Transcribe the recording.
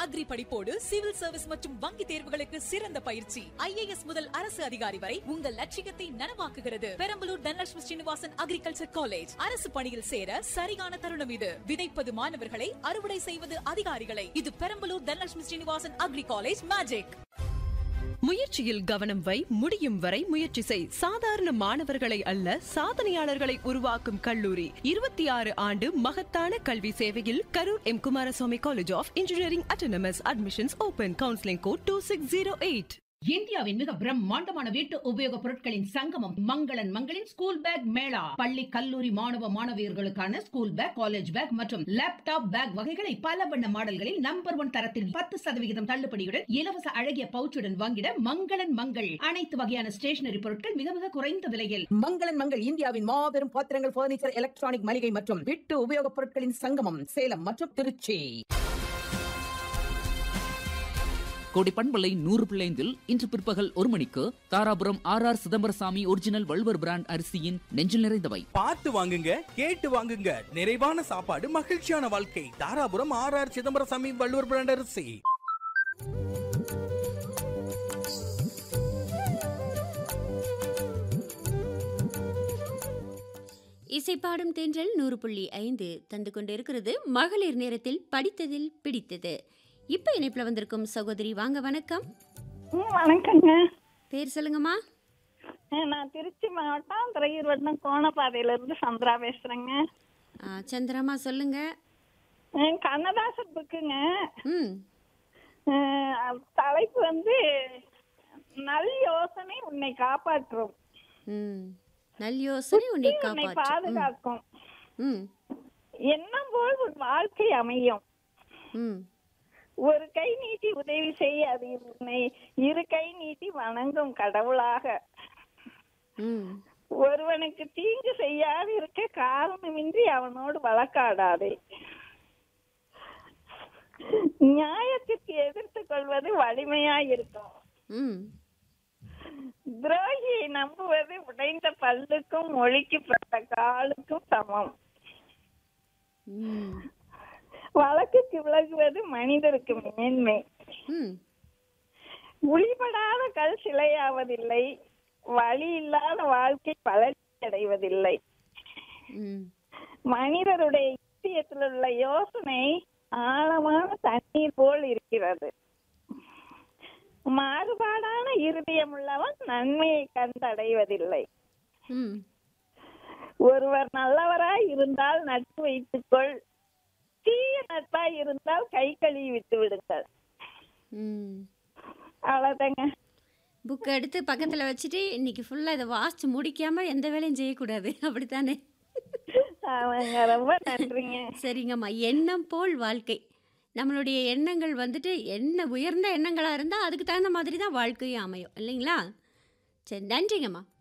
agri படிப்போடு civil service மற்றும் வங்கி தேர்வுகளுக்கு சிறந்த பயிற்சி ஐஏஎஸ் முதல் அரசு அதிகாரி வரை உங்கள் லட்சியத்தை நனவாக்குகிறது பெரம்பலூர் தனலட்சுமி ஸ்ரீனிவாசன் அக்ரிகல்ச்சர் காலேஜ் அரசு பணியில் சேர சரியான தருணம் இது விதைப்பது மாணவர்களை அறுவடை செய்வது அதிகாரிகளை இது Perambalur Dhanalakshmi Srinivasan agri college magic முயற்சியில் கவனம் வை முடியும் வரை முயற்சி செய் சாதாரண மாணவர்களை அல்ல சாதனையாளர்களை உருவாக்கும் கல்லூரி இருபத்தி ஆறு ஆண்டு மகத்தான கல்வி சேவையில் Karur M Kumaraswamy college of engineering autonomous admissions open counselling code two six zero eight இந்தியாவின் மிக பிரம்மாண்டமான வீட்டு உபயோக பொருட்களின் சங்கமம் மங்களன் மங்களின் ஸ்கூல் பேக் மேளா பள்ளி கல்லூரி மாணவ மாணவியர்களுக்கான ஸ்கூல் பேக் காலேஜ் பேக் மற்றும் லேப்டாப் பேக் வகைகளை பல வண்ண மாடல்களில் நம்பர் ஒன் தரத்தில் பத்து சதவிகிதம் தள்ளுபடியுடன் இலவச அழகிய பவுச்சுடன் வாங்கிட மங்களன் மங்கள் அனைத்து வகையான ஸ்டேஷனரி பொருட்கள் மிக மிக குறைந்த விலையில் மங்களன் மங்கள் இந்தியாவின் மாபெரும் பாத்திரங்கள் பர்னிச்சர் எலக்ட்ரானிக் மளிகை மற்றும் வீட்டு உபயோகப் பொருட்களின் சங்கமம் சேலம் மற்றும் திருச்சி கோடி பண்பலை நூறு பிள்ளைந்தில் இன்று பிற்பகல் ஒரு மணிக்கு Tharapuram R R Chidambarasamy original Valluvar brand அரிசியின் நெஞ்சில் நிறைந்தவை பார்த்து வாங்குங்க கேட்டு வாங்குங்க நிறைவான சாப்பாடு மகிழ்ச்சியான வாழ்க்கை Tharapuram R R Chidambarasamy Valluvar brand அரிசி இசைப்பாடும் தென்றல் நூறு புள்ளி ஐந்து தந்து கொண்டிருக்கிறது மகளிர் நேரத்தில் படித்ததில் பிடித்தது இப்போ இணைப்பில் வந்திருக்கும் சகோதரி வாங்க வணக்கம் ம் வணக்கங்க பேர் சொல்லுங்கம்மா அஹ் நான் திருச்சி மாவட்டம் துறையூர் வட்டம் கோணப்பாதையில இருந்து சந்திரா பேசுறேங்க ஆ, சந்திரம்மா சொல்லுங்க அஹ் கண்ணதாசன் புக்குங்க ம் அஹ் அது தலைப்பு வந்து நல் யோசனை உன்னை காப்பாற்றும் ம் நல் யோசனை உன்னை உன்னை காப்பாற்றும் பாதுகாக்கும் ம் எண்ணம் போல் உன் வாழ்க்கை அமையும் ம் ஒரு கை நீட்டி உதவி செய்ய அது உன்னை இரு கை நீட்டி வணங்கும் கடவுளாக ம் ஒருவனுக்கு தீங்கு செய்யாது இருக்க காரணமின்றி அவனோடு வழக்காடாதே நியாயத்திற்கு எதிர்த்து கொள்வது வலிமையாயிருக்கும் ம் துரோகியை நம்புவது உடைந்த பல்லுக்கும் மொழிக்குப்பட்ட காலுக்கும் சமம் ம் வழக்குக்கு விலகுவது மனிதருக்கு மேன்மை ம் உளிபடாத கல் சிலையாவதில்லை வழி இல்லாத வாழ்க்கை பலர்ச்சி அடைவதில்லை ம் மனிதருடைய இந்தியத்தில் உள்ள யோசனை ஆழமான தண்ணீர் போல் இருக்கிறது மாறுபாடான இருதயம் உள்ளவன் நன்மையை கண்டடைவதில்லை ம் ஒருவர் நல்லவராய் இருந்தால் நட்பு வைத்துக்கொள் தீய நட்பாய் இருந்தால் கை கழுவி விட்டு விடுங்கள் ம் அவ்வளவுதாங்க புக்கை எடுத்து பக்கத்தில் வச்சுட்டு இன்னைக்கு ஃபுல்லாக இதை வாசித்து முடிக்காமல் எந்த வேலையும் செய்யக்கூடாது அப்படித்தானே ஆமாங்க ரொம்ப நன்றிங்க சரிங்கம்மா எண்ணம் போல் வாழ்க்கை நம்மளுடைய எண்ணங்கள் வந்துட்டு என்ன உயர்ந்த எண்ணங்களாக இருந்தால் அதுக்கு தகுந்த மாதிரி தான் வாழ்க்கையும் அமையும் இல்லைங்களா சரி நன்றிங்கம்மா